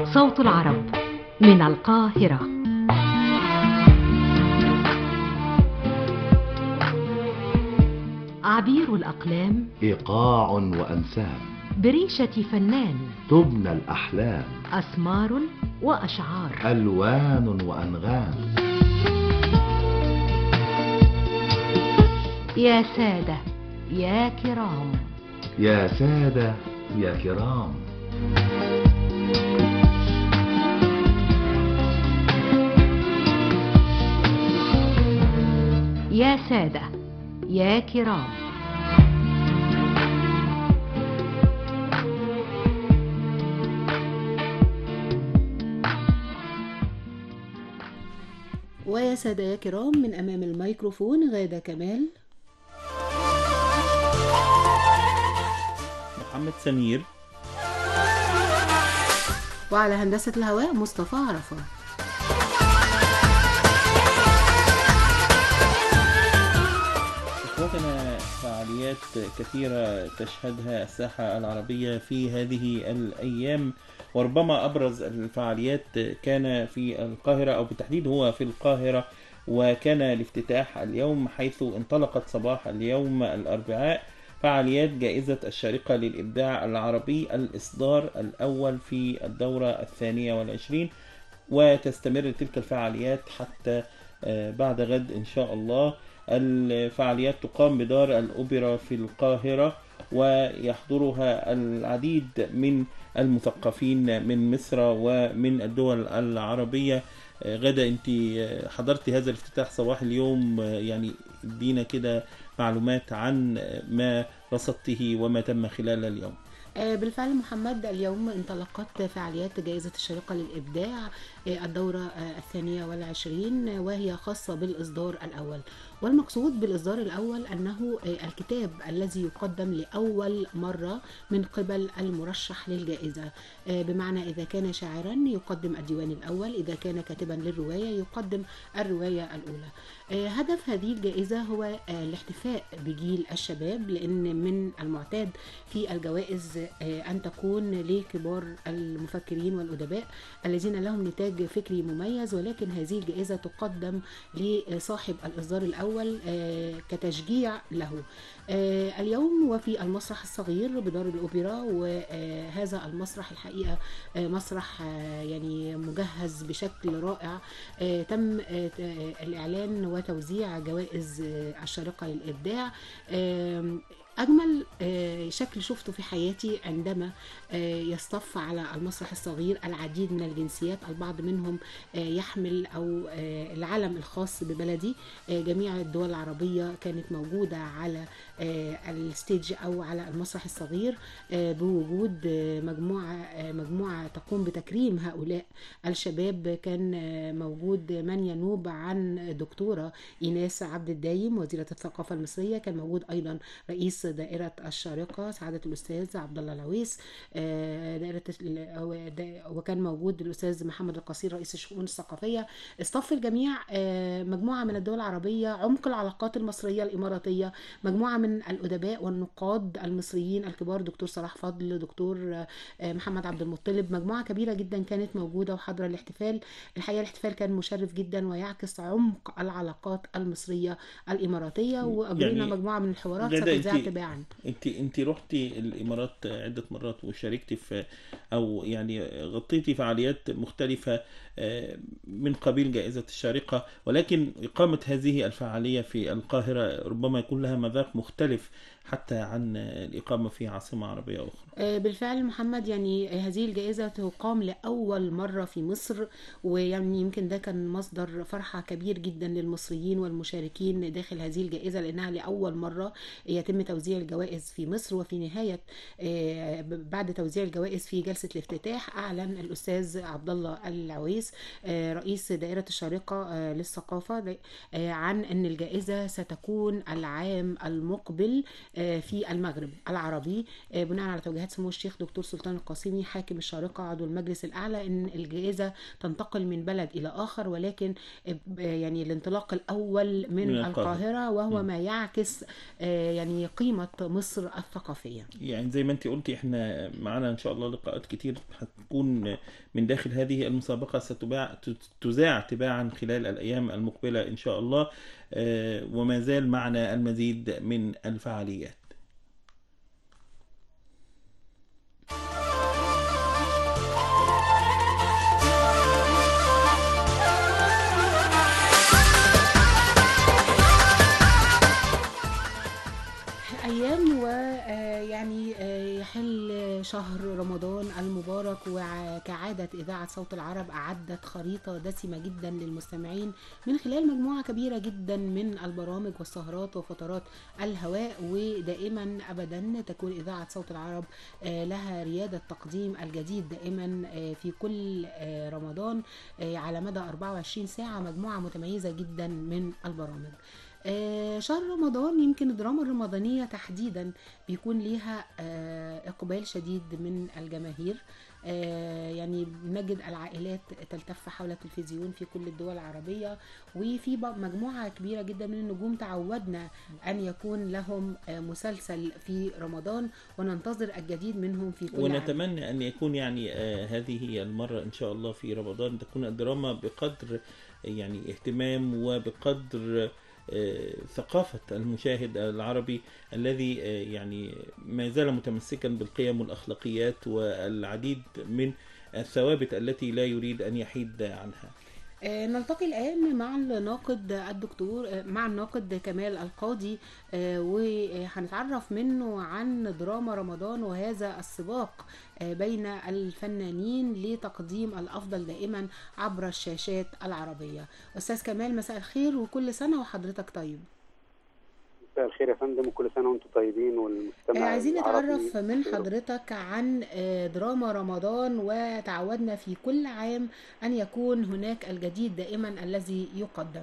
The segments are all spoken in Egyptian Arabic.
صوت العرب من القاهرة عبير الأقلام إيقاع وأنساب بريشة فنان تبنى الأحلام أسمار وأشعار ألوان وأنغام يا سادة يا كرام يا سادة يا كرام يا سادة يا كرام ويا سادة يا كرام من أمام الميكروفون غادة كمال محمد سمير وعلى هندسة الهواء مصطفى عرفة إخوتنا فعاليات كثيرة تشهدها الساحة العربية في هذه الأيام وربما أبرز الفعاليات كان في القاهرة أو بالتحديد هو في القاهرة وكان الافتتاح اليوم حيث انطلقت صباح اليوم الأربعاء فعاليات جائزة الشارقة للإبداع العربي الإصدار الأول في الدورة الثانية والعشرين وتستمر تلك الفعاليات حتى آه، بعد غد إن شاء الله الفعاليات تقام بدار الأوبرا في القاهرة ويحضرها العديد من المثقفين من مصر ومن الدول العربية آه، غدا انت آه، حضرتي هذا الافتتاح صباح اليوم آه، يعني ادينا كده معلومات عن آه، ما رصدته وما تم خلال اليوم آه، بالفعل محمد اليوم انطلقت فعاليات جائزة الشارقة للإبداع آه، الدورة آه، الثانية والعشرين آه، وهي خاصة بالإصدار الأول والمقصود بالإصدار الأول أنه آه، الكتاب الذي يقدم لأول مرة من قبل المرشح للجائزة آه، بمعنى إذا كان شاعرا يقدم الديوان الأول إذا كان كاتبا للرواية يقدم الرواية الأولى آه، هدف هذه الجائزة هو آه، الاحتفاء بجيل الشباب لأن من المعتاد في الجوائز آه، أن تكون لكبار المفكرين والأدباء الذين لهم نتاج فكري مميز ولكن هذه الجائزة تقدم لصاحب الإصدار الأول آه، كتشجيع له آه، اليوم وفي المسرح الصغير بدار الأوبرا وهذا المسرح الحقيقة آه، مسرح آه، يعني مجهز بشكل رائع آه، تم آه، ت- آه، الإعلان وتوزيع جوائز آه، الشارقة للإبداع آم، أجمل آه، شكل شفته في حياتي عندما آه، يصطف على المسرح الصغير العديد من الجنسيات البعض منهم آه، يحمل أو آه، العلم الخاص ببلدي آه، جميع الدول العربية كانت موجودة على آه، الستيج أو على المسرح الصغير آه، بوجود آه، مجموعة آه، مجموعة تقوم بتكريم هؤلاء الشباب كان آه، موجود من ينوب عن دكتورة إيناس عبد الدايم وزيرة الثقافة المصرية كان موجود أيضا رئيس دائرة الشارقة سعادة الأستاذ عبد الله العويس آه، دائرة ال- أو- دا- وكان موجود الأستاذ محمد القصير رئيس الشؤون الثقافية اصطف الجميع آه، مجموعة من الدول العربية عمق العلاقات المصرية الإماراتية مجموعة من الأدباء والنقاد المصريين الكبار دكتور صلاح فضل دكتور آه، محمد عبد المطلب مجموعة كبيرة جدا كانت موجودة وحاضرة الاحتفال الحقيقة الاحتفال كان مشرف جدا ويعكس عمق العلاقات المصرية الإماراتية وأجرينا يعني مجموعة من الحوارات غدا ستذاع انت- تباعا انت انت رحتي الامارات عده مرات وشاركتي في او يعني غطيتي فعاليات مختلفه آه، من قبيل جائزه الشارقه ولكن اقامه هذه الفعاليه في القاهره ربما يكون لها مذاق مختلف حتى عن الاقامه في عاصمه عربيه اخرى آه، بالفعل محمد يعني هذه الجائزة تقام لأول مرة في مصر ويعني يمكن ده كان مصدر فرحة كبير جدا للمصريين والمشاركين داخل هذه الجائزة لأنها لأول مرة يتم توزيع الجوائز في مصر وفي نهاية آه، بعد توزيع الجوائز في جلسة الافتتاح أعلن الأستاذ عبد الله العويس آه، رئيس دائرة الشارقة آه، للثقافة آه، عن أن الجائزة ستكون العام المقبل آه، في المغرب العربي آه، بناء على توجيهات سمو الشيخ دكتور سلطان القاسمي حاكم الشارقة عضو المجلس الأعلى إن الجائزة تنتقل من بلد إلى آخر ولكن آه، يعني الانطلاق الأول من, من القاهرة. القاهرة وهو ما يعكس آه، يعني قيمة مصر الثقافية يعني زي ما انت قلتي احنا معانا ان شاء الله لقاءات كتير هتكون من داخل هذه المسابقة ستباع تذاع تباعا خلال الأيام المقبلة إن شاء الله آه، وما زال معنا المزيد من الفعاليات أيام ويعني يحل شهر رمضان المبارك وكعادة إذاعة صوت العرب أعدت خريطة دسمة جدا للمستمعين من خلال مجموعة كبيرة جدا من البرامج والسهرات وفترات الهواء ودائما أبدا تكون إذاعة صوت العرب آه، لها ريادة تقديم الجديد دائما آه، في كل آه، رمضان آه، على مدى 24 ساعة مجموعة متميزة جدا من البرامج آه، شهر رمضان يمكن الدراما الرمضانية تحديدا بيكون ليها آه، إقبال شديد من الجماهير آه، يعني نجد العائلات تلتف حول التلفزيون في كل الدول العربية وفي ب- مجموعة كبيرة جدا من النجوم تعودنا أن يكون لهم آه، مسلسل في رمضان وننتظر الجديد منهم في كل عام ونتمنى أن يكون يعني آه، هذه هي المرة إن شاء الله في رمضان تكون الدراما بقدر يعني اهتمام وبقدر آه، ثقافة المشاهد العربي الذي آه، يعني ما زال متمسكا بالقيم والأخلاقيات والعديد من الثوابت التي لا يريد أن يحيد عنها آه، نلتقي الآن مع الناقد الدكتور آه، مع الناقد كمال القاضي آه، وهنتعرف منه عن دراما رمضان وهذا السباق آه، بين الفنانين لتقديم الأفضل دائما عبر الشاشات العربية أستاذ كمال مساء الخير وكل سنة وحضرتك طيب مساء الخير يا فندم وكل سنه وانتم طيبين آه، والمستمع عايزين العربي نتعرف من بخير. حضرتك عن آه، دراما رمضان وتعودنا في كل عام أن يكون هناك الجديد دائما الذي يقدم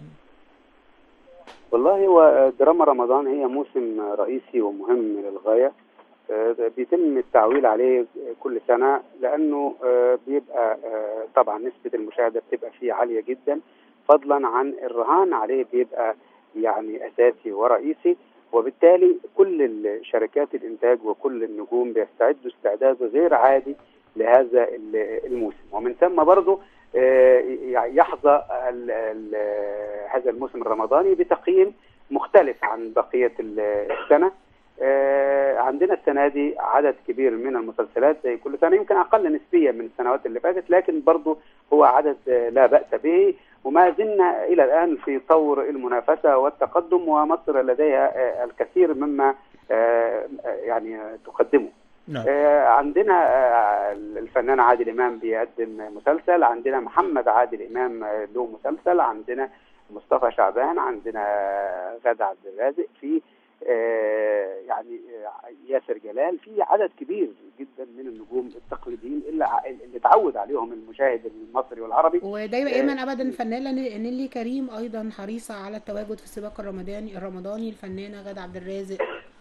والله هو دراما رمضان هي موسم رئيسي ومهم للغايه آه، بيتم التعويل عليه كل سنه لانه آه، بيبقى آه، طبعا نسبه المشاهده بتبقى فيه عاليه جدا فضلا عن الرهان عليه بيبقى يعني اساسي ورئيسي وبالتالي كل شركات الانتاج وكل النجوم بيستعدوا استعداد غير عادي لهذا ال- الموسم ومن ثم برضه آه، يحظى ال- ال- هذا الموسم الرمضاني بتقييم مختلف عن بقيه ال- السنه آه، عندنا السنه دي عدد كبير من المسلسلات زي كل سنه يمكن اقل نسبيا من السنوات اللي فاتت لكن برضه هو عدد آه، لا باس به وما زلنا الى الان في طور المنافسه والتقدم ومصر لديها آه، الكثير مما آه، آه، يعني آه، تقدمه نعم آه، عندنا آه، الفنان عادل امام بيقدم مسلسل عندنا محمد عادل امام آه، له مسلسل عندنا مصطفى شعبان عندنا غادة عبد الرازق في آه، يعني آه، ياسر جلال في عدد كبير جدا من النجوم التقليديين اللي ع- اللي اتعود عليهم المشاهد المصري والعربي ودايما ايما ابدا الفنانه نيلي كريم ايضا حريصه على التواجد في السباق الرمضاني الرمضاني الفنانه غادة عبد الرازق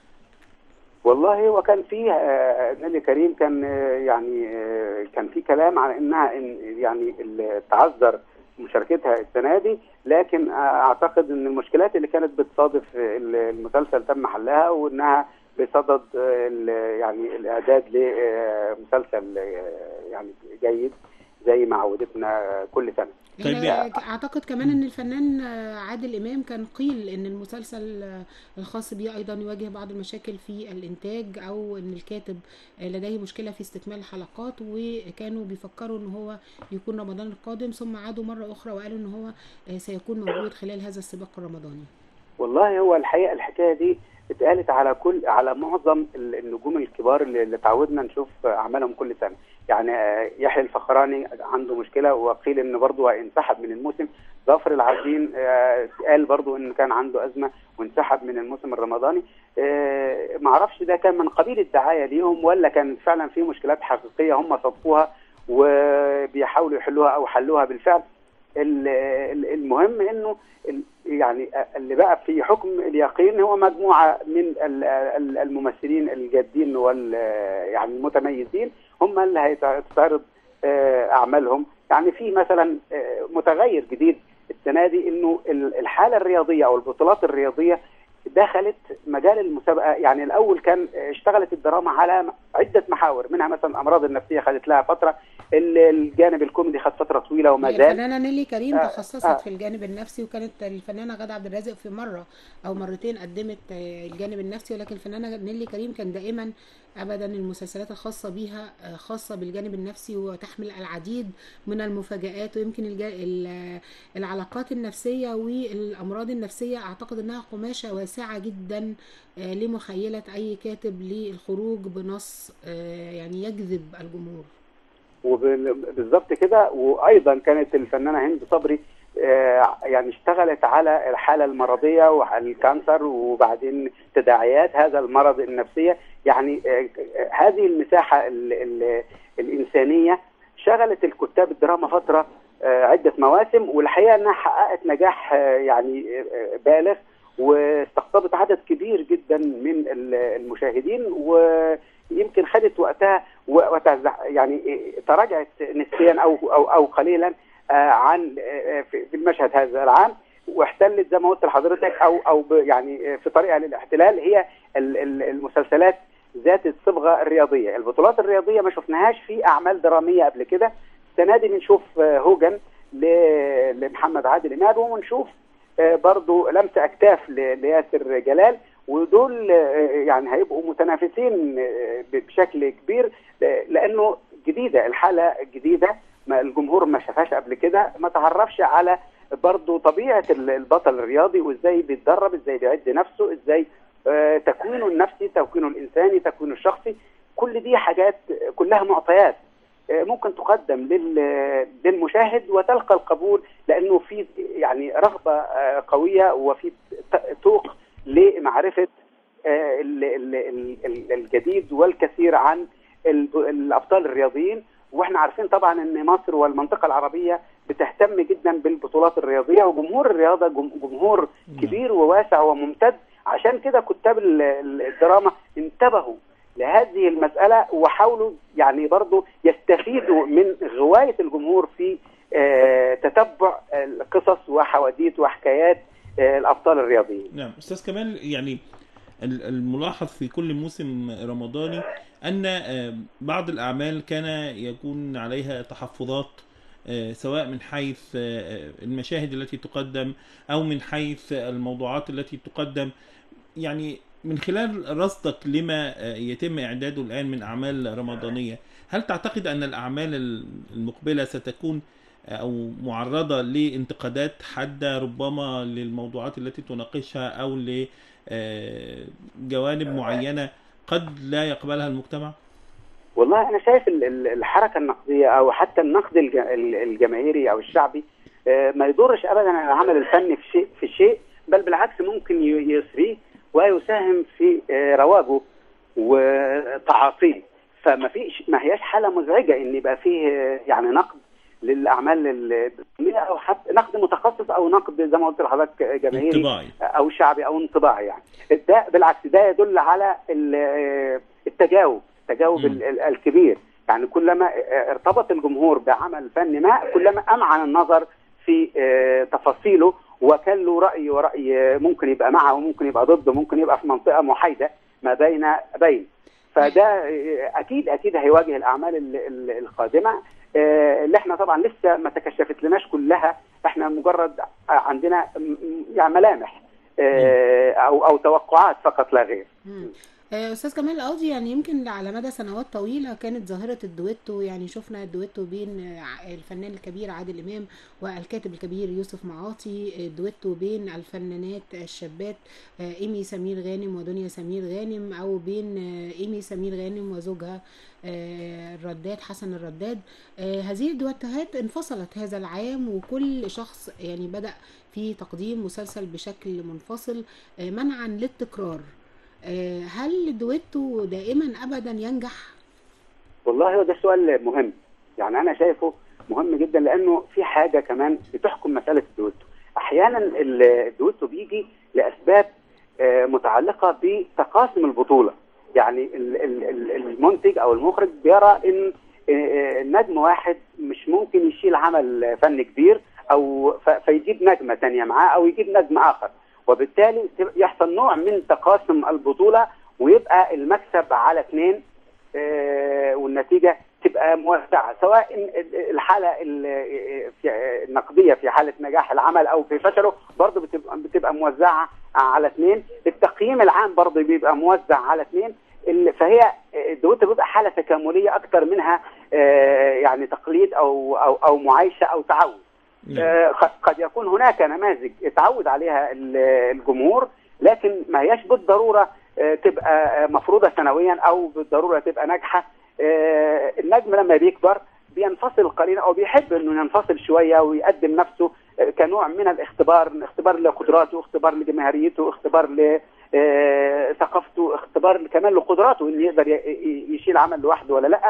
والله هو كان فيه آه، نيلي كريم كان آه، يعني آه، كان في كلام على انها إن يعني ال- تعذر مشاركتها السنه دي لكن آه، اعتقد ان المشكلات اللي كانت بتصادف ال- المسلسل تم حلها وانها بصدد آه، ال- يعني الاعداد لمسلسل آه، يعني جيد زي ما عودتنا كل سنه طيب يعني يا- اعتقد كمان ان الفنان عادل امام كان قيل ان المسلسل الخاص بيه ايضا يواجه بعض المشاكل في الانتاج او ان الكاتب لديه مشكله في استكمال الحلقات وكانوا بيفكروا ان هو يكون رمضان القادم ثم عادوا مره اخرى وقالوا ان هو سيكون موجود خلال هذا السباق الرمضاني والله هو الحقيقه الحكايه دي اتقالت على كل على معظم ال- النجوم الكبار اللي اللي تعودنا نشوف اعمالهم كل سنه يعني آه، يحيى الفخراني عنده مشكله وقيل ان برضه انسحب من الموسم ظافر العابدين آه، قال برضه ان كان عنده ازمه وانسحب من الموسم الرمضاني آه، معرفش ده كان من قبيل الدعايه ليهم ولا كان فعلا في مشكلات حقيقيه هم صفوها وبيحاولوا يحلوها او حلوها بالفعل ال- ال- المهم انه ال- يعني اللي بقى في حكم اليقين هو مجموعه من ال- ال- الممثلين الجادين وال يعني المتميزين هم اللي هيتعرض آه، اعمالهم يعني في مثلا آه، متغير جديد السنه دي انه ال- الحاله الرياضيه او البطولات الرياضيه دخلت مجال المسابقه يعني الاول كان اشتغلت الدراما على عده محاور منها مثلا الامراض النفسيه خدت لها فتره ال- الجانب الكوميدي خد فتره طويله وما زال الفنانة نيلي كريم آه، تخصصت آه. في الجانب النفسي وكانت الفنانة غادة عبد الرازق في مرة أو مرتين قدمت آه، الجانب النفسي ولكن الفنانة نيلي كريم كان دائما أبدا المسلسلات الخاصة بيها آه، خاصة بالجانب النفسي وتحمل العديد من المفاجآت ويمكن الجا... ال- العلاقات النفسية والأمراض النفسية أعتقد أنها قماشة واسعة جدا آه، لمخيلة أي كاتب للخروج بنص آه، يعني يجذب الجمهور وبالظبط كده وايضا كانت الفنانه هند صبري آه، يعني اشتغلت على الحاله المرضيه والكانسر وبعدين تداعيات هذا المرض النفسيه يعني آه، آه، هذه المساحه ال ال الانسانيه شغلت الكتاب الدراما فتره آه، عده مواسم والحقيقه انها حققت نجاح آه، يعني آه، بالغ واستقطبت عدد كبير جدا من ال- المشاهدين ويمكن خدت وقتها وتزع يعني تراجعت نسبيا او او او قليلا آه، عن آه، في في المشهد هذا العام واحتلت زي ما قلت لحضرتك او او ب- يعني في طريقها للاحتلال هي ل- ال- المسلسلات ذات الصبغه الرياضيه، البطولات الرياضيه ما شفناهاش في اعمال دراميه قبل كده، السنه دي بنشوف آه، هوجن ل- لمحمد عادل امام ونشوف آه، برضو لمس اكتاف ل- لياسر جلال ودول آه، يعني هيبقوا متنافسين آه، بشكل كبير آه، لانه جديده الحاله جديده ما الجمهور ما شافهاش قبل كده ما تعرفش على برضو طبيعه ال- البطل الرياضي وازاي بيتدرب ازاي بيعد نفسه ازاي آه، تكوينه النفسي تكوينه الانساني تكوينه الشخصي كل دي حاجات كلها معطيات آه، ممكن تقدم لل- للمشاهد وتلقى القبول لانه في يعني رغبه آه، قويه وفي ت- توق لمعرفه آه، ال- ال- ال- ال- الجديد والكثير عن ال- الابطال الرياضيين واحنا عارفين طبعا ان مصر والمنطقه العربيه بتهتم جدا بالبطولات الرياضيه وجمهور الرياضه جم- جمهور كبير وواسع وممتد عشان كده كتاب ال- ال- الدراما انتبهوا لهذه المسألة وحاولوا يعني برضو يستفيدوا من غواية الجمهور في آه، تتبع القصص وحواديت وحكايات آه، الأبطال الرياضيين نعم استاذ كمال يعني ال- الملاحظ في كل موسم رمضاني ان آه، بعض الاعمال كان يكون عليها تحفظات آه، سواء من حيث آه، المشاهد التي تقدم او من حيث الموضوعات التي تقدم يعني من خلال رصدك لما آه، يتم اعداده الان من اعمال رمضانيه هل تعتقد ان الاعمال المقبله ستكون او معرضه لانتقادات حاده ربما للموضوعات التي تناقشها او لجوانب معينه قد لا يقبلها المجتمع والله أنا شايف ال- ال- الحركة النقدية أو حتى النقد الج- ال- الجماهيري أو الشعبي آه، ما يضرش أبدا العمل الفني في شيء في شيء بل بالعكس ممكن ي- يسريه ويساهم في آه، رواجه وتعاطيه فما فيش ما هياش حاله مزعجه ان يبقى فيه آه، يعني نقد للاعمال الدراميه او حتى نقد متخصص او نقد زي ما قلت لحضرتك آه، جماهيري انطباعي او شعبي او انطباعي يعني ده بالعكس ده يدل على ال- آه، التجاوب التجاوب مم. ال- ال- الكبير يعني كلما آه، ارتبط الجمهور بعمل فني ما كلما امعن النظر في آه، تفاصيله وكان له راي وراي آه، ممكن يبقى معه وممكن يبقى ضده ممكن يبقى في منطقه محايده ما بين بين فده آه، اكيد اكيد هيواجه الاعمال ال- ال- القادمه آه، اللي احنا طبعا لسه ما تكشفت لناش كلها احنا مجرد عندنا م- م- يعني ملامح آه، او او توقعات فقط لا غير مم. آه، استاذ كمال القاضي يعني يمكن على مدى سنوات طويله كانت ظاهره الدويتو يعني شفنا الدويتو بين آه، الفنان الكبير عادل امام والكاتب الكبير يوسف معاطي الدويتو بين الفنانات الشابات آه، ايمي سمير غانم ودنيا سمير غانم او بين آه، ايمي سمير غانم وزوجها آه، الرداد حسن الرداد آه، هذه الدويتوهات انفصلت هذا العام وكل شخص يعني بدأ في تقديم مسلسل بشكل منفصل آه، منعا للتكرار آه، هل الدويتو دائما ابدا ينجح والله هو ده سؤال مهم يعني انا شايفه مهم جدا لانه في حاجه كمان بتحكم مساله الدويتو احيانا ال- الدويتو بيجي لاسباب آه، متعلقه بتقاسم البطوله يعني ال- ال- ال- المنتج او المخرج بيرى ان آه، نجم واحد مش ممكن يشيل عمل فني كبير او ف- فيجيب نجمه تانية معاه او يجيب نجم اخر وبالتالي يحصل نوع من تقاسم البطوله ويبقى المكسب على اثنين آه، والنتيجه تبقى موزعه سواء الحاله ال- في- النقديه في حاله نجاح العمل او في فشله برضه بتبقى بتبقى موزعه على اثنين التقييم العام برضه بيبقى موزع على اثنين ال- فهي الدويتو بيبقى حاله تكامليه اكتر منها آه، يعني تقليد او او او معايشه او تعود نعم. آه، قد- قد يكون هناك نماذج اتعود عليها ال- الجمهور لكن ما هياش بالضروره آه، تبقى آه، مفروضه سنويا او بالضروره تبقى ناجحه آه، النجم لما بيكبر بينفصل قليلا او بيحب انه ينفصل شويه ويقدم نفسه آه، كنوع من الاختبار اختبار لقدراته اختبار لجماهيريته اختبار لثقافته اختبار كمان لقدراته انه يقدر ي- ي- يشيل عمل لوحده ولا لا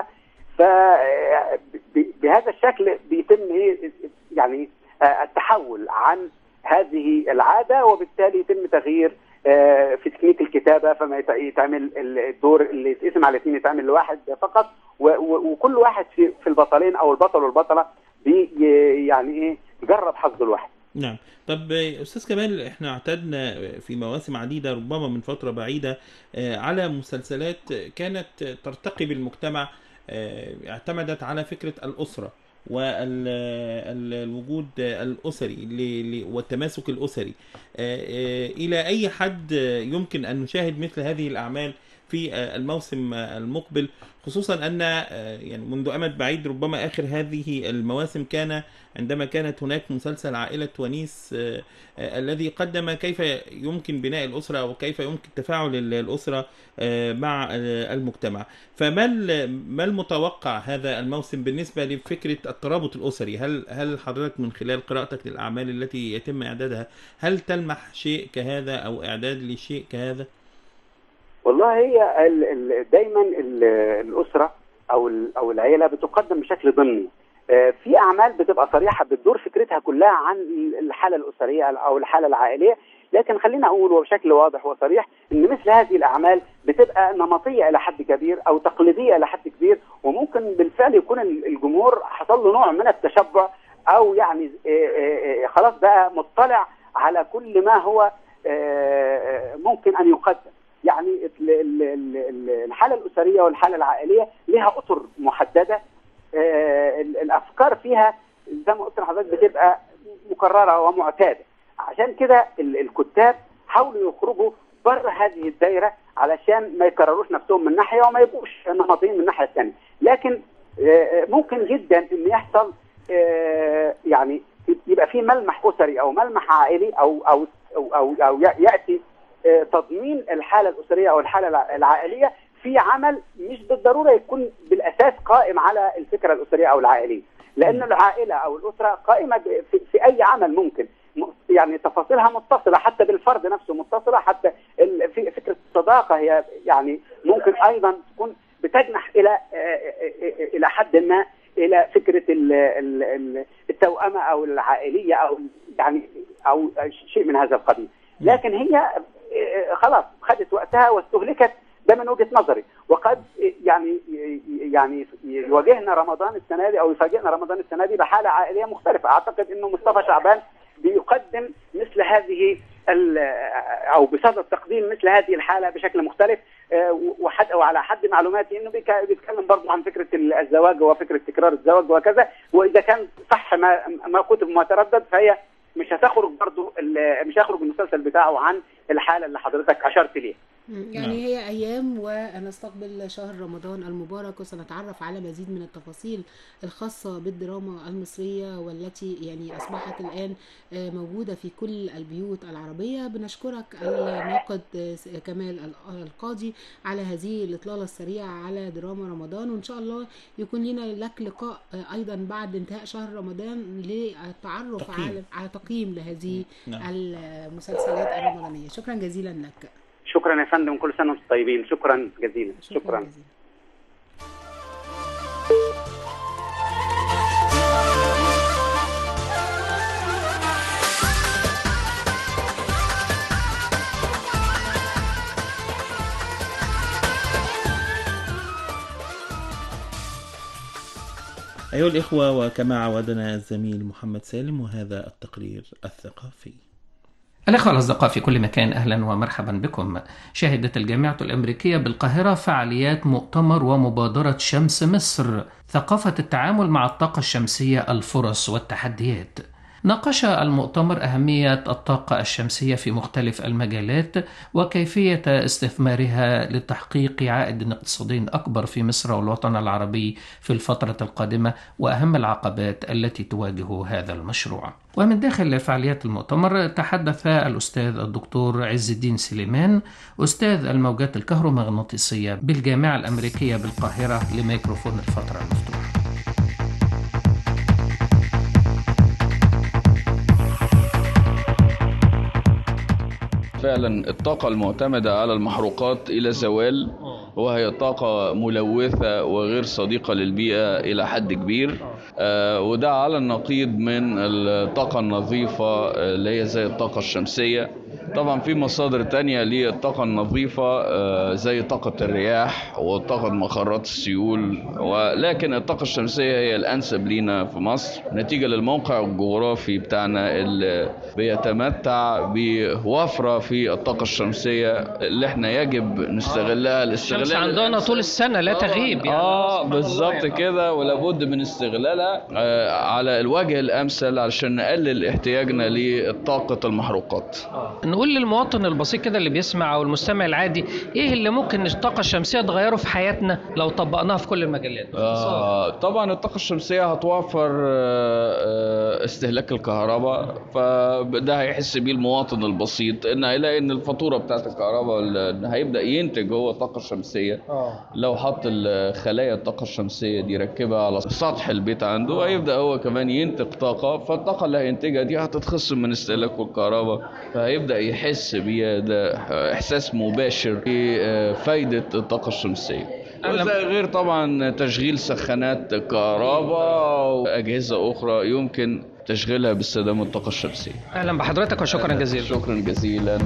فبهذا الشكل بيتم إيه؟ يعني آه، التحول عن هذه العاده وبالتالي يتم تغيير آه، في تكنيك الكتابه فما يت- يتعمل الدور اللي يتقسم على اثنين يتعمل لواحد فقط و- و- وكل واحد في في البطلين او البطل والبطله بي يعني ايه يجرب حظه لوحده نعم طب آه، استاذ كمال احنا اعتدنا في مواسم عديده ربما من فتره بعيده آه، على مسلسلات كانت ترتقي بالمجتمع آه، اعتمدت على فكره الاسره والوجود الاسري ل- ل- والتماسك الاسري آه، آه، الى اي حد يمكن ان نشاهد مثل هذه الاعمال في آه، الموسم آه، المقبل خصوصا ان آه، يعني منذ امد بعيد ربما اخر هذه المواسم كان عندما كانت هناك مسلسل عائلة ونيس آه، آه، الذي قدم كيف يمكن بناء الأسرة وكيف يمكن تفاعل ال- الأسرة آه، مع آه، المجتمع فما ال- ما المتوقع هذا الموسم بالنسبة لفكرة الترابط الأسري هل هل حضرتك من خلال قراءتك للأعمال التي يتم إعدادها هل تلمح شيء كهذا أو إعداد لشيء كهذا؟ والله هي ال ال دايما ال الاسره او ال او العيله بتقدم بشكل ضمني آه، في اعمال بتبقى صريحه بتدور فكرتها كلها عن الحاله الاسريه او الحاله العائليه لكن خلينا اقول وبشكل واضح وصريح ان مثل هذه الاعمال بتبقى نمطيه الى حد كبير او تقليديه الى حد كبير وممكن بالفعل يكون ال- الجمهور حصل له نوع من التشبع او يعني آه، آه، آه، خلاص بقى مطلع على كل ما هو آه، ممكن ان يقدم يعني ال- ال- ال- ال- الحاله الاسريه والحاله العائليه لها اطر محدده آه، ال- الافكار فيها زي ما قلت لحضرتك بتبقى مكرره ومعتاده عشان كده ال- الكتاب حاولوا يخرجوا بره هذه الدايره علشان ما يكرروش نفسهم من ناحيه وما يبقوش نمطيين من الناحيه الثانيه لكن آه، ممكن جدا ان يحصل آه، يعني يبقى في ملمح اسري او ملمح عائلي او او او او, أو ياتي آه، تضمين الحاله الاسريه او الحاله الع- العائليه في عمل مش بالضروره يكون بالاساس قائم على الفكره الاسريه او العائليه لان العائله او الاسره قائمه ب- في, في اي عمل ممكن م- يعني تفاصيلها متصله حتى بالفرد نفسه متصله حتى ال- في فكره الصداقه هي يعني ممكن ايضا تكون بتجنح الى آه، آه، آه، الى حد ما الى فكره ال- ال- ال- التوأمه او العائليه او يعني او شيء من هذا القبيل لكن هي آه، خلاص خدت وقتها واستهلكت ده من وجهه نظري وقد يعني يعني يواجهنا رمضان السنه دي او يفاجئنا رمضان السنه دي بحاله عائليه مختلفه اعتقد انه مصطفى شعبان بيقدم مثل هذه ال- او بصدد تقديم مثل هذه الحاله بشكل مختلف آه، وحد وعلى حد معلوماتي انه بيك- بيتكلم برضه عن فكره الزواج وفكره تكرار الزواج وكذا واذا كان صح ما ما كتب ما تردد فهي مش هتخرج برضه ال- مش هيخرج المسلسل بتاعه عن الحاله اللي حضرتك اشرت ليها مم، يعني هي أيام ونستقبل شهر رمضان المبارك وسنتعرف على مزيد من التفاصيل الخاصة بالدراما المصرية والتي يعني أصبحت الآن آه، موجودة في كل البيوت العربية بنشكرك الناقد آه، س- كمال ال- القاضي على هذه الإطلالة السريعة على دراما رمضان وإن شاء الله يكون لنا لك لقاء آه، أيضا بعد انتهاء شهر رمضان للتعرف تقييم. على على تقييم لهذه نعم. المسلسلات الرمضانية شكرا جزيلا لك شكرا يا فندم كل سنه وانتم طيبين شكرا جزيلا شكرا جزيلا أيها الإخوة وكما عودنا الزميل محمد سالم وهذا التقرير الثقافي الأخوة الأصدقاء في كل مكان أهلا ومرحبا بكم شهدت الجامعة الأمريكية بالقاهرة فعاليات مؤتمر ومبادرة شمس مصر ثقافة التعامل مع الطاقة الشمسية الفرص والتحديات ناقش المؤتمر أهمية الطاقة الشمسية في مختلف المجالات وكيفية استثمارها لتحقيق عائد اقتصادي أكبر في مصر والوطن العربي في الفترة القادمة وأهم العقبات التي تواجه هذا المشروع. ومن داخل فعاليات المؤتمر تحدث الأستاذ الدكتور عز الدين سليمان أستاذ الموجات الكهرومغناطيسية بالجامعة الأمريكية بالقاهرة لميكروفون الفترة المفتوحة. فعلا الطاقة المعتمدة على المحروقات إلى زوال وهي طاقة ملوثة وغير صديقة للبيئة إلى حد كبير آه وده على النقيض من الطاقة النظيفة اللي هي زي الطاقة الشمسية طبعا في مصادر تانية للطاقة النظيفة آه زي طاقة الرياح وطاقة مخرات السيول ولكن الطاقة الشمسية هي الأنسب لينا في مصر نتيجة للموقع الجغرافي بتاعنا اللي بيتمتع بوفرة في الطاقة الشمسية اللي احنا يجب نستغلها الاستغلال الشمس عندنا طول السنة لا تغيب يعني اه بالظبط كده ولابد من استغلالها آه على الوجه الامثل علشان نقلل احتياجنا لطاقة المحروقات نقول للمواطن البسيط كده اللي بيسمع او المستمع العادي ايه اللي ممكن الطاقة الشمسية تغيره في حياتنا لو طبقناها في كل المجالات آه طبعا الطاقة الشمسية هتوفر آه استهلاك الكهرباء فده هيحس بيه المواطن البسيط ان هيلاقي ان الفاتورة بتاعت الكهرباء هيبدأ ينتج هو الطاقة الشمسية لو حط خلايا الطاقة الشمسية دي ركبها على سطح البيت عنده هيبدأ هو كمان ينتج طاقة فالطاقة اللي هينتجها دي هتتخصم من استهلاكه الكهرباء فهيبدأ يحس بيها ده إحساس مباشر بفايدة الطاقة الشمسية وده غير طبعا تشغيل سخانات كهرباء وأجهزة أخرى يمكن تشغيلها باستخدام الطاقة الشمسية اهلا بحضرتك وشكرا جزيلا شكرا جزيلا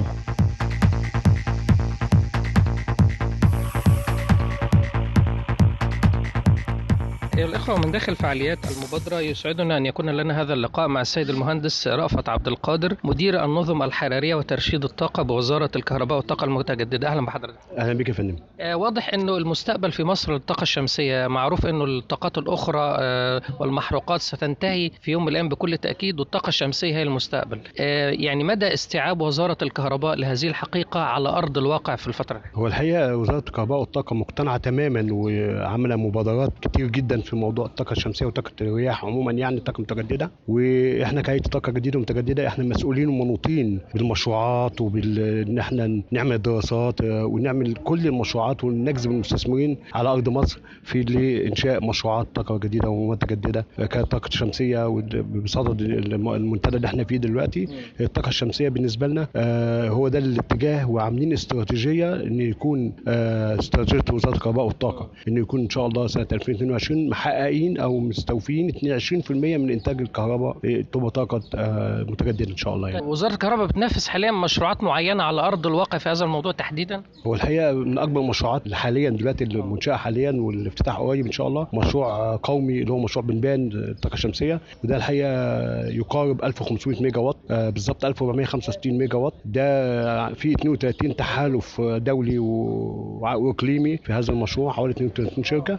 أيها الإخوة من داخل فعاليات المبادرة يسعدنا أن يكون لنا هذا اللقاء مع السيد المهندس رأفت عبد القادر مدير النظم الحرارية وترشيد الطاقة بوزارة الكهرباء والطاقة المتجددة أهلا بحضرتك اهلا بك يا فندم آه، واضح أنه المستقبل في مصر للطاقة الشمسية معروف أنه الطاقات الأخرى آه، والمحروقات ستنتهي في يوم من الأيام بكل تأكيد والطاقة الشمسية هي المستقبل آه، يعني مدى استيعاب وزارة الكهرباء لهذه الحقيقة على أرض الواقع في الفترة دي هو الحقيقه وزاره الكهرباء والطاقه مقتنعه تماما وعامله مبادرات كتير جدا في موضوع الطاقه الشمسيه وطاقه الرياح عموما يعني الطاقه المتجدده واحنا كهيئه طاقه جديده ومتجدده احنا مسؤولين ومنوطين بالمشروعات وبال ان احنا نعمل دراسات آه، ونعمل كل المشروعات ونجذب المستثمرين على ارض مصر في لانشاء مشروعات طاقه جديده ومتجدده آه، كطاقه شمسيه ود- بصدد الم- المنتدى اللي احنا فيه دلوقتي الطاقه الشمسيه بالنسبه لنا آه، هو ده الاتجاه وعاملين استراتيجيه ان يكون آه، استراتيجيه وزاره الكهرباء والطاقه ان يكون ان شاء الله سنه 2022 محققين او مستوفيين 22% من انتاج الكهرباء آه، تبقى طاقه آه، متجدده ان شاء الله يعني. وزارة الكهرباء بتنافس حاليا مشروعات معينة على أرض الواقع في هذا الموضوع تحديدا هو الحقيقه من اكبر المشروعات اللي حاليا دلوقتي اللي منشاه حاليا والافتتاح قريب ان شاء الله مشروع آه، قومي اللي هو مشروع بنبان الطاقه الشمسيه وده الحقيقه يقارب 1500 ميجا وات آه، بالظبط 1465 ميجا وات ده في 32 تحالف دولي و- واقليمي في هذا المشروع حوالي 32 شركه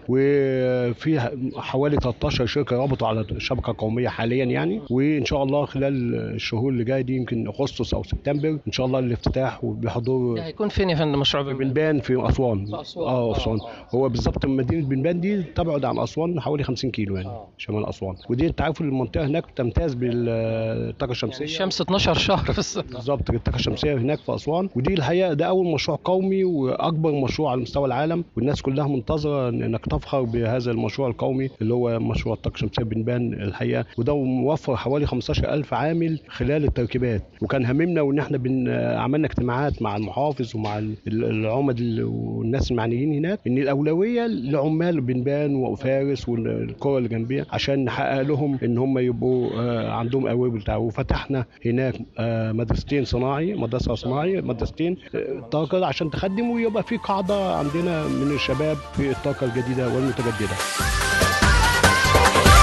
وفي حوالي 13 شركه ربطوا على شبكه قوميه حاليا يعني وان شاء الله خلال الشهور اللي جايه دي يمكن اغسطس او سبتمبر ان شاء الله الافتتاح وبحضور ده هيكون فين يا فندم مشروع بنبان؟ بنبان في اسوان في أسوان. اه اسوان هو بالظبط مدينه بنبان دي تبعد عن اسوان حوالي 50 كيلو يعني آه. شمال اسوان ودي انت عارف المنطقه هناك تمتاز بالطاقه الشمسيه الشمس 12 شهر بس بالظبط الطاقه الشمسيه هناك في اسوان ودي الحقيقه ده اول مشروع قومي واكبر مشروع على مستوى العالم والناس كلها منتظره انك تفخر بهذا المشروع القومي اللي هو مشروع الطاقه الشمسيه بنبان الحقيقه وده موفر حوالي 15000 عامل خلال التركيبات وكان هممنا وان احنا بن عملنا اجتماعات مع المحافظ ومع ال- العمد ال- والناس المعنيين هناك ان الاولويه لعمال بنبان وفارس والقرى اللي جنبيها عشان نحقق لهم ان هم يبقوا آه، عندهم قوي بتاع وفتحنا هناك آه، مدرستين صناعي مدرسه صناعي مدرستين آه، طاقه عشان تخدم ويبقى في قاعده عندنا من الشباب في الطاقه الجديده والمتجدده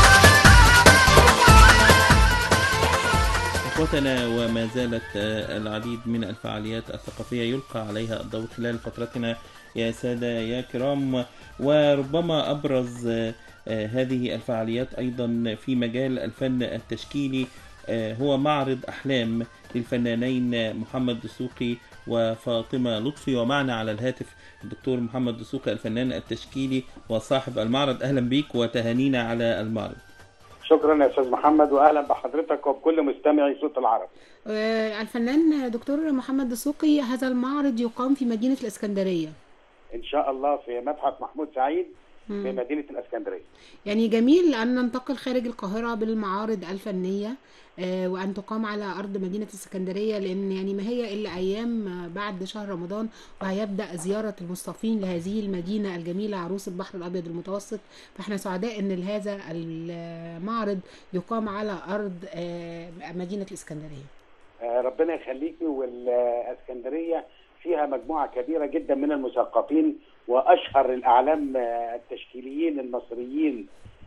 إخوتنا وما زالت آه، العديد من الفعاليات الثقافية يلقى عليها الضوء خلال فترتنا يا سادة يا كرام وربما أبرز آه، آه، هذه الفعاليات أيضا في مجال الفن التشكيلي آه، هو معرض أحلام للفنانين محمد دسوقي وفاطمة لطفي ومعنا على الهاتف الدكتور محمد دسوقي الفنان التشكيلي وصاحب المعرض أهلا بيك وتهانينا على المعرض شكرا يا استاذ محمد واهلا بحضرتك وبكل مستمعي صوت العرب آه، الفنان دكتور محمد دسوقي هذا المعرض يقام في مدينة الإسكندرية ان شاء الله في متحف محمود سعيد في مم. مدينه الاسكندريه يعني جميل أن ننتقل خارج القاهرة بالمعارض الفنية آه، وأن تقام على أرض مدينة الإسكندرية لأن يعني ما هي إلا أيام آه، بعد شهر رمضان وهيبدأ زيارة المصطفين لهذه المدينة الجميلة عروس البحر الأبيض المتوسط فإحنا سعداء أن هذا المعرض يقام على أرض آه، مدينة الإسكندرية آه، ربنا يخليكي والاسكندريه فيها مجموعه كبيره جدا من المثقفين واشهر الاعلام آه، التشكيليين المصريين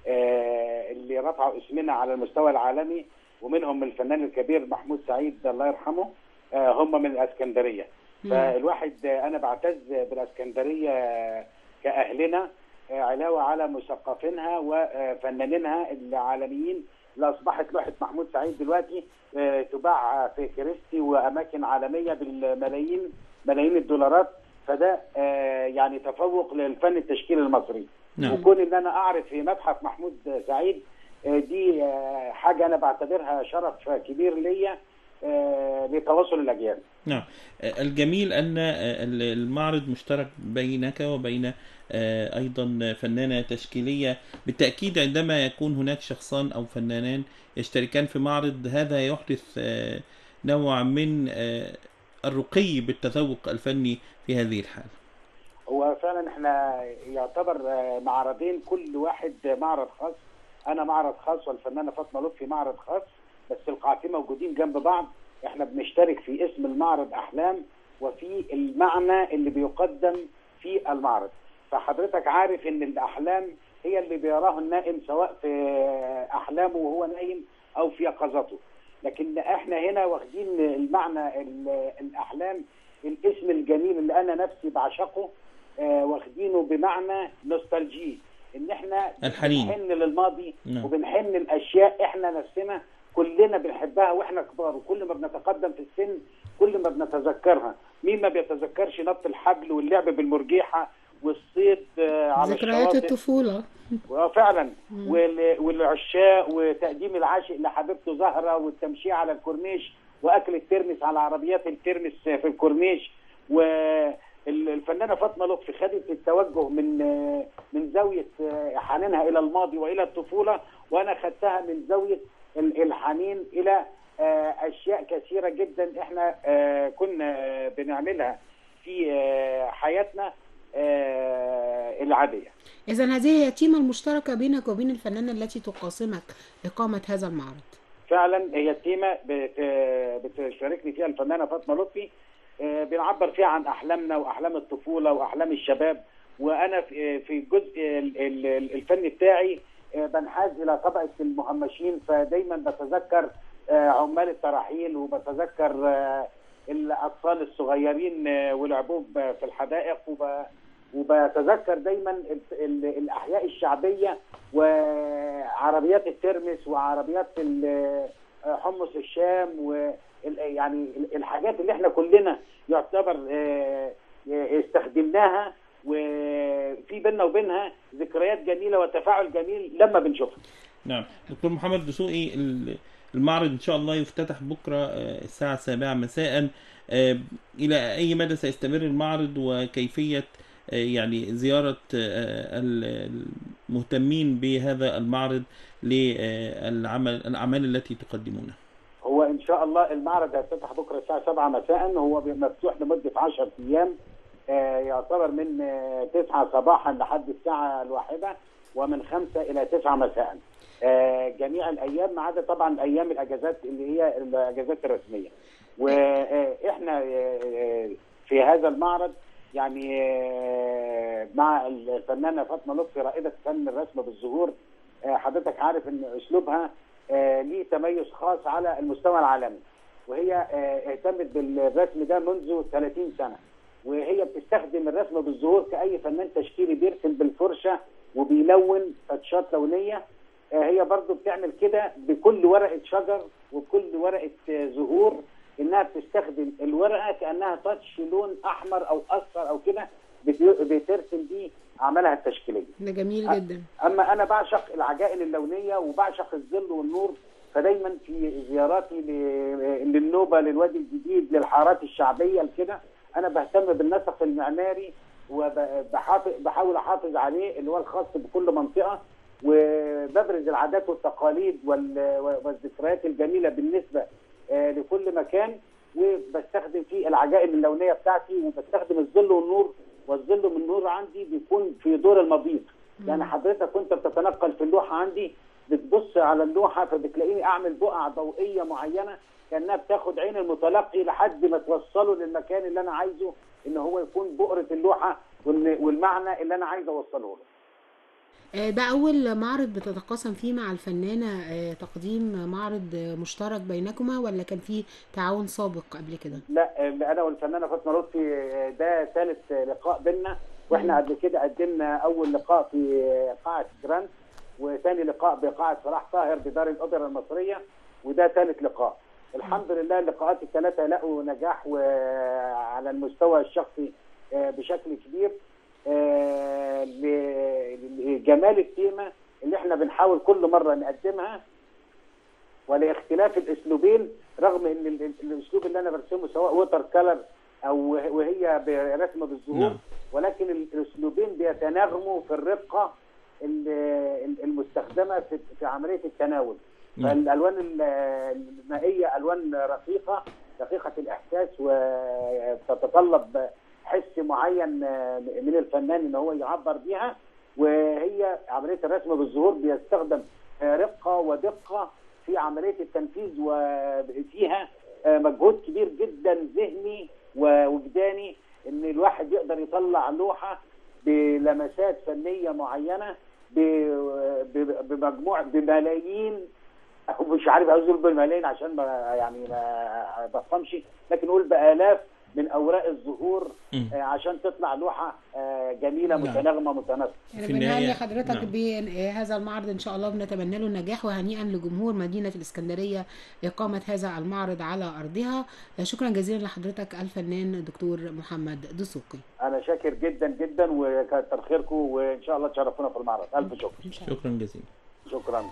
آه، اللي رفعوا اسمنا على المستوى العالمي ومنهم الفنان الكبير محمود سعيد الله يرحمه آه، هم من الاسكندريه فالواحد آه، انا بعتز بالاسكندريه آه، كاهلنا آه، علاوه على مثقفينها وفنانينها العالميين اللي اصبحت لوحه محمود سعيد دلوقتي آه، تباع في كريستي واماكن عالميه بالملايين ملايين الدولارات فده آه، يعني تفوق للفن التشكيلي المصري نعم. وكون ان انا اعرض في متحف محمود سعيد آه، دي آه، حاجه انا بعتبرها شرف كبير ليا آه، لتواصل الاجيال نعم آه، الجميل أن آه، المعرض مشترك بينك وبين آه، أيضا فنانة تشكيلية بالتأكيد عندما يكون هناك شخصان أو فنانان يشتركان في معرض هذا يحدث آه، نوع من آه، الرقي بالتذوق الفني في هذه الحالة هو فعلا احنا يعتبر آه، معرضين كل واحد معرض خاص انا معرض خاص والفنانه فاطمه لطفي معرض خاص بس القاعتين موجودين جنب بعض احنا بنشترك في اسم المعرض احلام وفي المعنى اللي بيقدم في المعرض فحضرتك عارف ان الاحلام هي اللي بيراه النائم سواء في احلامه وهو نايم او في يقظته لكن احنا هنا واخدين المعنى ال- الاحلام الاسم الجميل اللي انا نفسي بعشقه آه، واخدينه بمعنى نوستالجي ان احنا الحنين. بنحن للماضي نعم. وبنحن الاشياء احنا نفسنا كلنا بنحبها واحنا كبار وكل ما بنتقدم في السن كل ما بنتذكرها مين ما بيتذكرش نط الحبل واللعب بالمرجيحه والصيد آه، على ذكريات الشواطئ الطفولة وفعلا وال- والعشاق وتقديم العاشق لحبيبته زهره والتمشيه على الكورنيش واكل الترمس على عربيات الترمس في الكورنيش والفنانه فاطمه لطفي خدت التوجه من من زاويه حنينها الى الماضي والى الطفوله وانا خدتها من زاويه ال- الحنين الى آه، اشياء كثيره جدا احنا آه، كنا آه، بنعملها في آه، حياتنا آه، العاديه إذا هذه هي التيمة المشتركة بينك وبين الفنانة التي تقاسمك إقامة هذا المعرض فعلا هي التيمه بت- بتشاركني فيها الفنانه فاطمه لطفي آه، بنعبر فيها عن احلامنا واحلام الطفوله واحلام الشباب وانا في في الجزء ال- ال- الفني بتاعي آه، بنحاز الى طبقه المهمشين فدايما بتذكر آه، عمال التراحيل وبتذكر آه، الاطفال الصغيرين آه، ولعبوه ب- في الحدائق وب وبتذكر دايما ال- ال- الاحياء الشعبيه وعربيات الترمس وعربيات ال- حمص الشام و يعني الحاجات اللي احنا كلنا يعتبر آه، استخدمناها وفي بيننا وبينها ذكريات جميله وتفاعل جميل لما بنشوفها نعم دكتور محمد دسوقي ال- المعرض ان شاء الله يفتتح بكره آه، الساعه السابعة مساء آه، الى اي مدى سيستمر المعرض وكيفيه آه، يعني زياره آه، ال- المهتمين بهذا المعرض للعمل الاعمال التي تقدمونها هو ان شاء الله المعرض هيفتح بكره الساعه 7 مساء هو مفتوح لمده 10 ايام آه، يعتبر من آه، 9 صباحا لحد الساعه الواحده ومن 5 الى 9 مساء آه، جميع الايام ما عدا طبعا ايام الاجازات اللي هي الاجازات الرسميه واحنا في هذا المعرض يعني آه، مع الفنانه فاطمه لطفي رائده فن الرسم بالزهور آه، حضرتك عارف ان اسلوبها آه، ليه تميز خاص على المستوى العالمي وهي آه، اهتمت بالرسم ده منذ 30 سنه وهي بتستخدم الرسم بالزهور كأي فنان تشكيلي بيرسم بالفرشة وبيلون تاتشات لونية آه، هي برضو بتعمل كده بكل ورقة شجر وكل ورقة آه، زهور انها بتستخدم الورقة كأنها تاتش لون احمر او اصفر او كده بت- بترسم بيه اعمالها التشكيلية ده جميل أ- جدا اما انا بعشق العجائن اللونيه وبعشق الظل والنور فدايما في زياراتي ل- للنوبه للوادي الجديد للحارات الشعبيه كده انا بهتم بالنسق المعماري وبحاول احافظ عليه اللي هو الخاص بكل منطقه وببرز العادات والتقاليد وال- والذكريات الجميله بالنسبه آه، لكل مكان وبستخدم فيه العجائن اللونيه بتاعتي وبستخدم الظل والنور والظل والنور عندي بيكون في دور المضيق يعني حضرتك وانت بتتنقل في اللوحه عندي بتبص على اللوحه فبتلاقيني اعمل بقع ضوئيه معينه كانها بتاخد عين المتلقي لحد ما توصله للمكان اللي انا عايزه ان هو يكون بؤره اللوحه وال- والمعنى اللي انا عايز اوصله له. آه، ده أول معرض بتتقاسم فيه مع الفنانة آه، تقديم معرض آه، مشترك بينكما ولا كان في تعاون سابق قبل كده؟ لا آه، انا والفنانه فاطمه لطفي آه، ده ثالث آه، لقاء بينا واحنا قبل كده قدمنا اول لقاء في آه، قاعه جراند وثاني لقاء بقاعه صلاح طاهر بدار الاوبرا المصريه وده ثالث لقاء. الحمد لله اللقاءات الثلاثه لقوا نجاح وعلى المستوى الشخصي آه، بشكل كبير آه، ل- لجمال التيمه اللي احنا بنحاول كل مره نقدمها ولاختلاف الاسلوبين رغم ان ال- ال- الاسلوب اللي انا برسمه سواء ووتر كلر او وهي برسمه بالزهور نعم. ولكن ال- الاسلوبين بيتناغموا في الرقه ال- ال- المستخدمه في في عمليه التناول نعم. فالالوان ال- المائيه الوان رقيقه رقيقه الاحساس وتتطلب حس معين من الفنان ان هو يعبر بيها وهي عمليه الرسم بالزهور بيستخدم رقه ودقه في عمليه التنفيذ وفيها مجهود كبير جدا ذهني ووجداني ان الواحد يقدر يطلع لوحه بلمسات فنيه معينه ب- ب- بمجموع بملايين أو مش عارف عاوز اقول بالملايين عشان ما يعني ما بفهمش لكن نقول بالاف من اوراق الزهور مم. آه، عشان تطلع لوحه آه، جميله نعم. متناغمه متناسقه يعني في بنهني النهاية- حضرتك نعم. بهذا المعرض ان شاء الله بنتمنى له النجاح وهنيئا لجمهور مدينه الاسكندريه اقامه هذا المعرض على ارضها شكرا جزيلا لحضرتك الفنان الدكتور محمد دسوقي انا شاكر جدا جدا وكتر خيركم وان شاء الله تشرفونا في المعرض الف شكر ان شاء الله شكرا جزيلا شكرا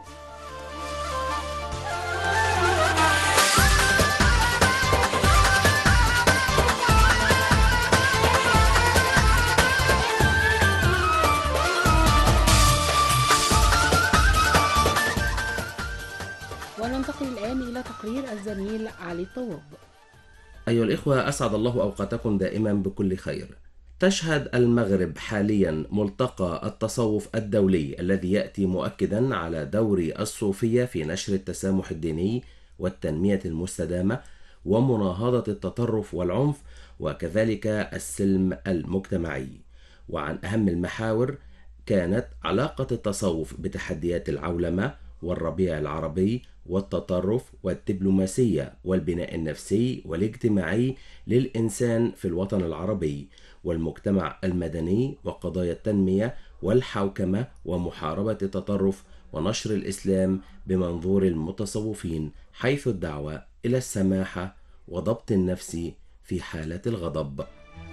وننتقل الان الى تقرير الزميل علي الطواب أيها الإخوة أسعد الله أوقاتكم دائما بكل خير. تشهد المغرب حاليا ملتقى التصوف الدولي الذي يأتي مؤكدا على دور الصوفية في نشر التسامح الديني والتنمية المستدامة ومناهضة التطرف والعنف وكذلك السلم المجتمعي. وعن أهم المحاور كانت علاقة التصوف بتحديات العولمة والربيع العربي والتطرف والدبلوماسية والبناء النفسي والاجتماعي للإنسان في الوطن العربي والمجتمع المدني وقضايا التنمية والحوكمة ومحاربة التطرف ونشر الإسلام بمنظور المتصوفين حيث الدعوة إلى السماحة وضبط النفس في حالة الغضب.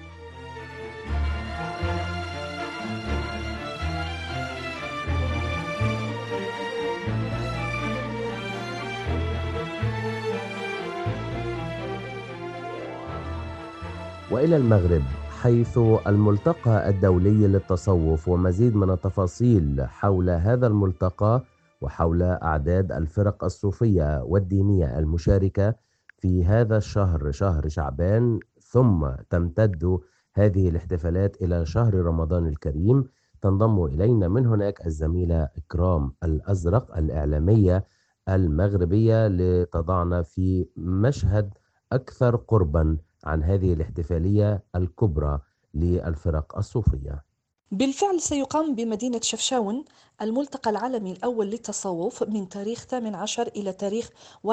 والى المغرب حيث الملتقى الدولي للتصوف ومزيد من التفاصيل حول هذا الملتقى وحول اعداد الفرق الصوفيه والدينيه المشاركه في هذا الشهر شهر شعبان ثم تمتد هذه الاحتفالات الى شهر رمضان الكريم تنضم الينا من هناك الزميله اكرام الازرق الاعلاميه المغربيه لتضعنا في مشهد اكثر قربا عن هذه الاحتفاليه الكبرى للفرق الصوفيه. بالفعل سيقام بمدينة شفشاون الملتقى العالمي الأول للتصوف من تاريخ 18 إلى تاريخ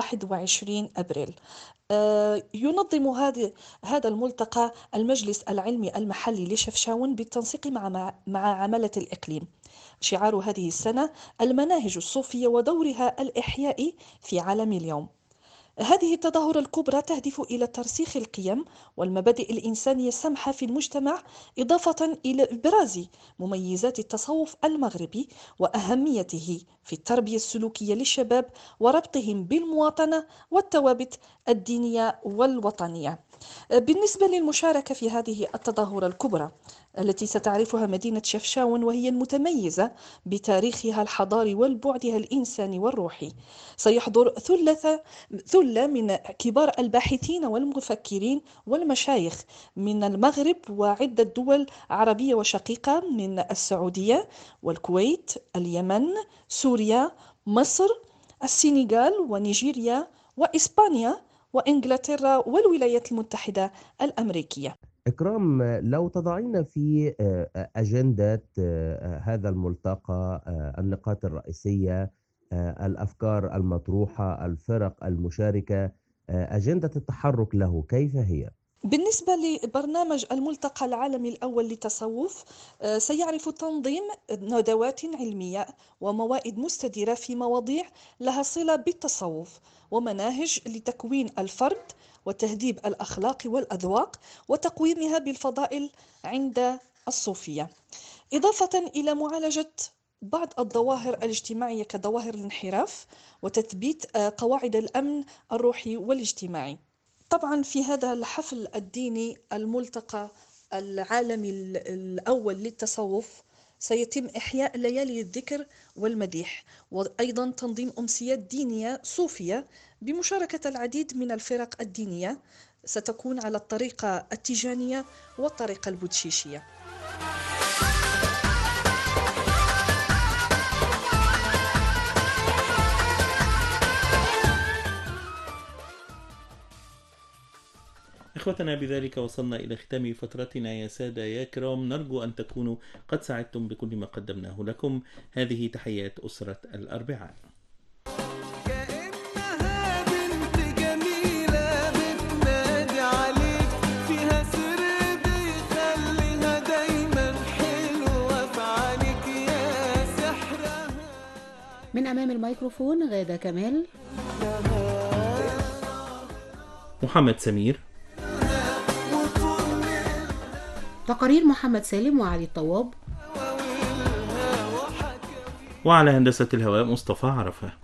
21 أبريل آه، ينظم هذا هذا الملتقى المجلس العلمي المحلي لشفشاون بالتنسيق مع مع- مع عمالة الإقليم شعار هذه السنة المناهج الصوفية ودورها الإحيائي في عالم اليوم هذه التظاهرة الكبرى تهدف إلى ترسيخ القيم والمبادئ الإنسانية السامحة في المجتمع إضافة إلى إبراز مميزات التصوف المغربي وأهميته في التربية السلوكية للشباب وربطهم بالمواطنة والثوابت الدينية والوطنية. بالنسبة للمشاركة في هذه التظاهرة الكبرى التي ستعرفها مدينة شفشاون وهي المتميزة بتاريخها الحضاري والبعدها الإنساني والروحي سيحضر ثلث ثلة من كبار الباحثين والمفكرين والمشايخ من المغرب وعدة دول عربية وشقيقة من السعودية والكويت اليمن سوريا مصر السنغال ونيجيريا وإسبانيا وإنجلترا والولايات المتحدة الأمريكية إكرام لو تضعين في آه، أجندة آه، هذا الملتقى آه، النقاط الرئيسية آه، الأفكار المطروحة الفرق المشاركة آه، أجندة التحرك له كيف هي؟ بالنسبة لبرنامج الملتقى العالمي الأول للتصوف آه، سيعرف تنظيم ندوات علمية وموائد مستديرة في مواضيع لها صلة بالتصوف ومناهج لتكوين الفرد وتهذيب الأخلاق والأذواق وتقويمها بالفضائل عند الصوفية إضافة إلى معالجة بعض الظواهر الاجتماعية كظواهر الانحراف وتثبيت آه، قواعد الأمن الروحي والاجتماعي طبعا في هذا الحفل الديني الملتقى العالمي ال- الأول للتصوف سيتم إحياء ليالي الذكر والمديح وأيضا تنظيم أمسيات دينية صوفية بمشاركة العديد من الفرق الدينية ستكون على الطريقة التيجانية والطريقة البوتشيشية إخوتنا بذلك وصلنا إلى ختام فترتنا يا سادة يا كرام نرجو أن تكونوا قد سعدتم بكل ما قدمناه لكم هذه تحيات أسرة الأربعاء بنت جميلة بتنادي عليك فيها سر بيخليها دايما حلوة في عينيك يا سحرها من أمام الميكروفون غادة كمال محمد سمير تقارير محمد سالم وعلي الطواب وعلى هندسة الهواء مصطفى عرفة